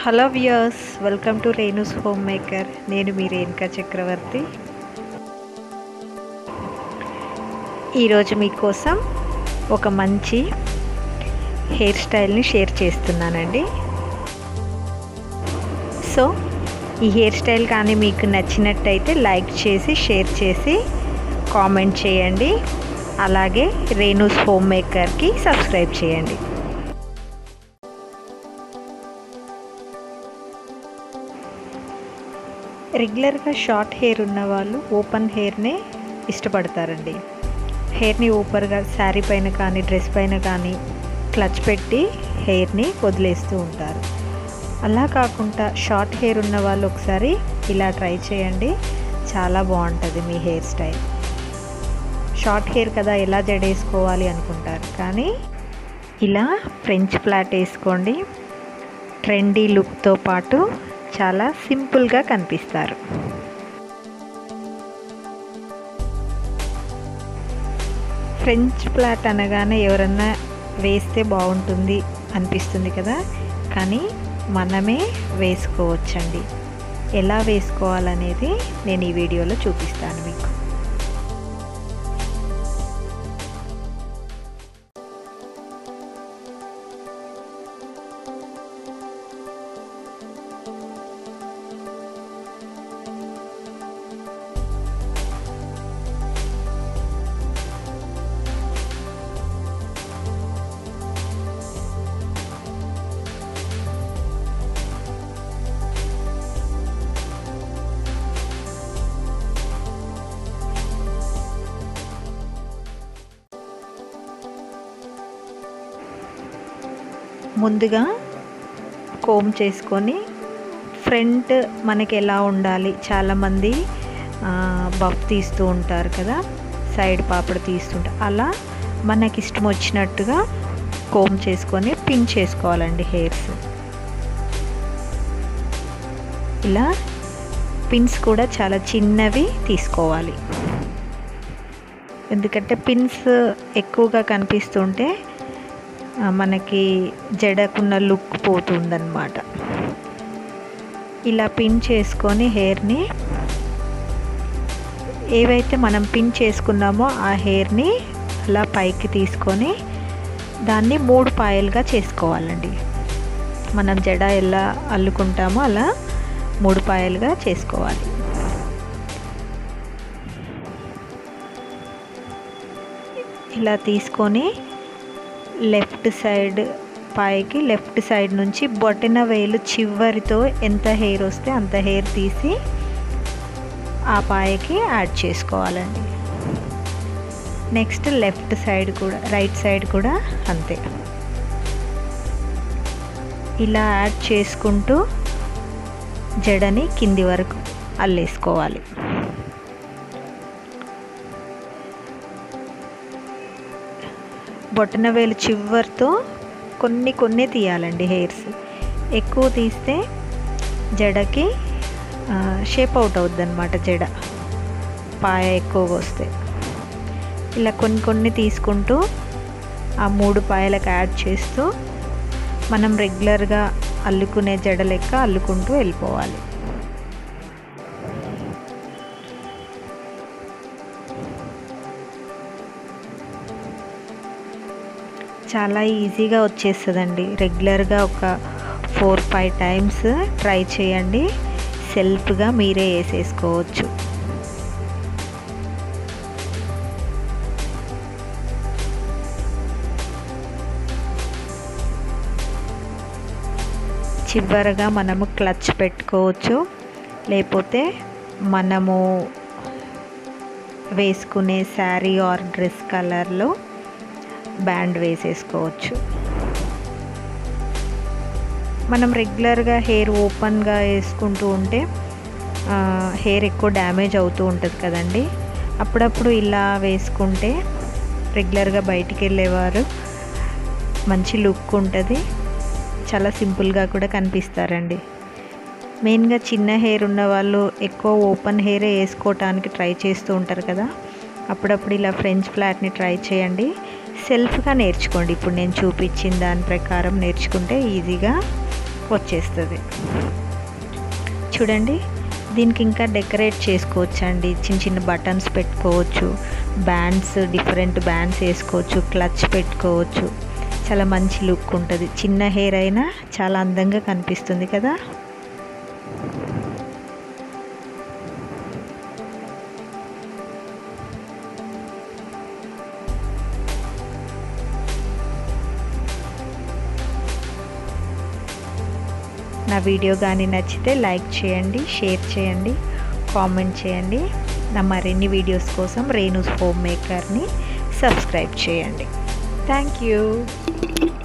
hello viewers welcome to Renu's home maker నేను మీ రేణుకా చక్రవర్తి ఈరోజు మీకోసం ఒక మంచి హెయిర్ స్టైల్ని షేర్ చేస్తున్నానండి సో ఈ హెయిర్ స్టైల్ కానీ మీకు నచ్చినట్టయితే లైక్ చేసి షేర్ చేసి కామెంట్ చేయండి అలాగే రేణుస్ హోమ్ మేకర్కి సబ్స్క్రైబ్ చేయండి రెగ్యులర్గా షార్ట్ హెయిర్ ఉన్న వాళ్ళు ఓపెన్ హెయిర్నే ఇష్టపడతారండి హెయిర్ని ఊపర్గా శారీ పైన కానీ డ్రెస్ పైన కానీ క్లచ్ పెట్టి హెయిర్ని వదిలేస్తూ ఉంటారు అలా కాకుండా షార్ట్ హెయిర్ ఉన్న వాళ్ళు ఒకసారి ఇలా ట్రై చేయండి చాలా బాగుంటుంది మీ హెయిర్ స్టైల్ షార్ట్ హెయిర్ కదా ఎలా జడేసుకోవాలి అనుకుంటారు కానీ ఇలా ఫ్రెంచ్ ఫ్లాట్ వేసుకోండి ట్రెండీ లుక్తో పాటు చాలా సింపుల్గా కనిపిస్తారు ఫ్రెంచ్ ఫ్లాట్ అనగానే ఎవరన్నా వేస్తే బాగుంటుంది అనిపిస్తుంది కదా కానీ మనమే వేసుకోవచ్చండి ఎలా వేసుకోవాలనేది నేను ఈ వీడియోలో చూపిస్తాను మీకు ముందుగా కోమ్ చేసుకొని ఫ్రంట్ మనకి ఎలా ఉండాలి చాలామంది బఫ్ తీస్తూ ఉంటారు కదా సైడ్ పాపడ తీస్తుంటారు అలా మనకి ఇష్టం వచ్చినట్టుగా కోమ్ చేసుకొని పిన్ చేసుకోవాలండి హెయిర్స్ ఇలా పిన్స్ కూడా చాలా చిన్నవి తీసుకోవాలి ఎందుకంటే పిన్స్ ఎక్కువగా కనిపిస్తుంటే మనకి జడకున్న లుక్ పోతుందన్నమాట ఇలా పిన్ చేసుకొని హెయిర్ని ఏవైతే మనం పిన్ చేసుకున్నామో ఆ హెయిర్ని అలా పైకి తీసుకొని దాన్ని మూడు పాయలుగా చేసుకోవాలండి మనం జడ ఎలా అల్లుకుంటామో అలా మూడు పాయలుగా చేసుకోవాలి ఇలా తీసుకొని లెఫ్ట్ సైడ్ పైకి లెఫ్ట్ సైడ్ నుంచి బొటన వేలు చివరితో ఎంత హెయిర్ వస్తే అంత హెయిర్ తీసి ఆ పాయకి యాడ్ చేసుకోవాలండి నెక్స్ట్ లెఫ్ట్ సైడ్ కూడా రైట్ సైడ్ కూడా అంతే ఇలా యాడ్ చేసుకుంటూ జడని కింది వరకు అల్లేసుకోవాలి బొట్టన వేలు చివరితో కొన్ని కొన్ని తీయాలండి హెయిర్స్ ఎక్కువ తీస్తే జడకి షేప్ అవుట్ అవుద్ది అనమాట జడ పాయ ఎక్కువగా వస్తే ఇలా కొన్ని కొన్ని తీసుకుంటూ ఆ మూడు పాయలకు యాడ్ చేస్తూ మనం రెగ్యులర్గా అల్లుకునే జడ లెక్క అల్లుకుంటూ వెళ్ళిపోవాలి చాలా ఈజీగా వచ్చేస్తుందండి రెగ్యులర్గా ఒక ఫోర్ ఫైవ్ టైమ్స్ ట్రై చేయండి సెల్ఫ్గా మీరే వేసేసుకోవచ్చు చివరగా మనము క్లచ్ పెట్టుకోవచ్చు లేకపోతే మనము వేసుకునే శారీ ఆర్ డ్రెస్ కలర్లో బ్యాండ్ వేసేసుకోవచ్చు మనం రెగ్యులర్గా హెయిర్ ఓపెన్గా వేసుకుంటూ ఉంటే హెయిర్ ఎక్కువ డ్యామేజ్ అవుతూ ఉంటుంది కదండి అప్పుడప్పుడు ఇలా వేసుకుంటే రెగ్యులర్గా బయటికి వెళ్ళేవారు మంచి లుక్ ఉంటుంది చాలా సింపుల్గా కూడా కనిపిస్తారండి మెయిన్గా చిన్న హెయిర్ ఉన్న వాళ్ళు ఎక్కువ ఓపెన్ హెయిరే వేసుకోవటానికి ట్రై చేస్తూ ఉంటారు కదా అప్పుడప్పుడు ఇలా ఫ్రెంచ్ ఫ్లాట్ని ట్రై చేయండి సెల్ఫ్గా నేర్చుకోండి ఇప్పుడు నేను చూపించిన దాని ప్రకారం నేర్చుకుంటే ఈజీగా వచ్చేస్తుంది చూడండి దీనికి ఇంకా డెకరేట్ చేసుకోవచ్చు అండి చిన్న చిన్న బటన్స్ పెట్టుకోవచ్చు బ్యాండ్స్ డిఫరెంట్ బ్యాండ్స్ వేసుకోవచ్చు క్లచ్ పెట్టుకోవచ్చు చాలా మంచి లుక్ ఉంటుంది చిన్న హెయిర్ అయినా చాలా అందంగా కనిపిస్తుంది కదా నా వీడియో కానీ నచ్చితే లైక్ చేయండి షేర్ చేయండి కామెంట్ చేయండి నా మరిన్ని వీడియోస్ కోసం రేణుస్ హోమ్ మేకర్ని సబ్స్క్రైబ్ చేయండి థ్యాంక్ యూ